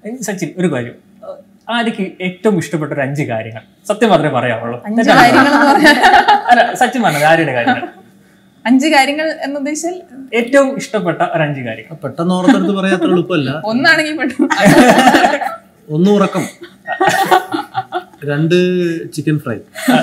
ഏ, സച്ചിൻ ഒരു കാര്യം ഏഹ്, ആര്യക്ക് ഏറ്റവും ഇഷ്ടപ്പെട്ട ഒരു അഞ്ച് കാര്യങ്ങൾ സത്യം മാത്രമേ പറയാവുള്ളൂ അഞ്ച് കാര്യങ്ങൾ എന്ന് പറഞ്ഞാൽ അല്ല സച്ചിൻ പറഞ്ഞത് ആര്യയുടെ കാര്യങ്ങൾ അഞ്ച് കാര്യങ്ങൾ എന്ന് ഉദ്ദേശിച്ചാൽ ഏറ്റവും ഇഷ്ടപ്പെട്ട ഒരു അഞ്ച് കാര്യങ്ങൾ പെട്ടെന്ന് ഓർത്തെടുത്ത് പറയാൻ അത്ര എളുപ്പമല്ല ഒന്നാണെങ്കിൽ പെട്ടെന്ന് ഒന്ന് ഉറക്കം രണ്ട് ചിക്കൻ ഫ്രൈ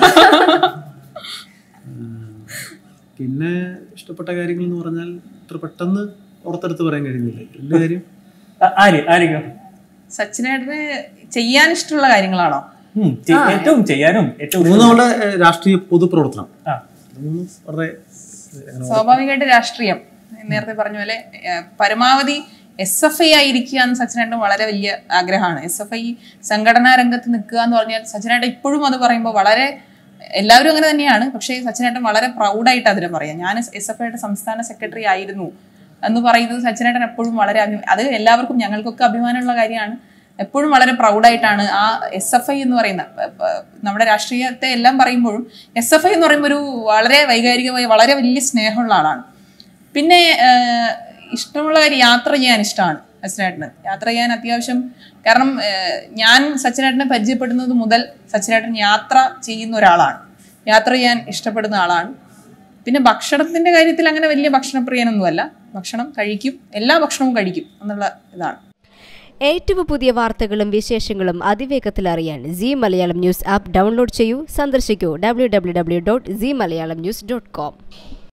പിന്നെ ഇഷ്ടപ്പെട്ട കാര്യങ്ങൾ എന്ന് പറഞ്ഞാൽ ഇത്ര പെട്ടെന്ന് ഓർത്തെടുത്ത് പറയാൻ കഴിയുന്നില്ല എന്റെ കാര്യം ആ- ആര്യ ആര്യക്കോ സച്ചിനേട്ടന് ചെയ്യാൻ ഇഷ്ടമുള്ള കാര്യങ്ങളാണോ ഉം, ചെ- ഏറ്റവും ചെയ്യാനും ഏറ്റവും മൂന്ന് നമ്മുടെ ഏഹ്, രാഷ്ട്രീയ പൊതുപ്രവർത്തനം ആ. ഇത് മൂന്ന് വളരെ സ്വാഭാവികമായിട്ട് രാഷ്ട്രീയം നേരത്തെ പറഞ്ഞ പോലെ ഏഹ്, പരമാവധി എസ് എഫ് ഐ ആയിരിക്കുക എന്ന് സച്ചിനേട്ടൻ വളരെ വലിയ ആഗ്രഹമാണ് എസ് എഫ് ഐ സംഘടനാ രംഗത്ത് നിൽക്കുക എന്ന് പറഞ്ഞാൽ സച്ചിനേട്ടൻ ഇപ്പോഴും അത് പറയുമ്പോൾ വളരെ എല്ലാവരും അങ്ങനെ തന്നെയാണ് പക്ഷേ സച്ചിനേട്ടൻ വളരെ പ്രൗഡായിട്ട് അതിനെ പറയാം ഞാൻ എസ് എഫ് ഐയുടെ സംസ്ഥാന സെക്രട്ടറി ആയിരുന്നു എന്ന് പറയുന്നത് സച്ചിനേട്ടൻ എപ്പോഴും വളരെ അഭി- അത് എല്ലാവർക്കും ഞങ്ങൾക്കൊക്കെ അഭിമാനമുള്ള കാര്യമാണ് എപ്പോഴും വളരെ പ്രൗഡായിട്ടാണ് ആ എസ് എഫ് ഐ എന്ന് പറയുന്ന പ- പ- നമ്മുടെ രാഷ്ട്രീയത്തെ എല്ലാം പറയുമ്പോഴും എസ് എഫ് ഐ എന്ന് പറയുമ്പോൾ ഒരു വളരെ വൈകാരികമായി വളരെ വലിയ സ്നേഹമുള്ള ആളാണ് പിന്നെ ആഹ്, ഇഷ്ടമുള്ള കാര്യം യാത്ര ചെയ്യാൻ ഇഷ്ടമാണ് സച്ചിനേട്ടന് യാത്ര ചെയ്യാൻ അത്യാവശ്യം കാരണം ആഹ്, ഞാൻ സച്ചിനേട്ടനെ പരിചയപ്പെടുന്നത് മുതൽ സച്ചിനേട്ടൻ യാത്ര ചെയ്യുന്ന ഒരാളാണ് യാത്ര ചെയ്യാൻ ഇഷ്ടപ്പെടുന്ന ആളാണ് പിന്നെ ഭക്ഷണത്തിന്റെ കാര്യത്തിൽ അങ്ങനെ വലിയ ഭക്ഷണപ്രിയനൊന്നുമല്ല ഭക്ഷണം കഴിക്കും എല്ലാ ഭക്ഷണവും കഴിക്കും എന്നുള്ള ഇതാണ് ഏറ്റവും പുതിയ വാർത്തകളും വിശേഷങ്ങളും അതിവേഗത്തിൽ അറിയാൻ C Malayalam news app download ചെയ്യൂ സന്ദർശിക്കൂ W W W dot C Malayalam news dot com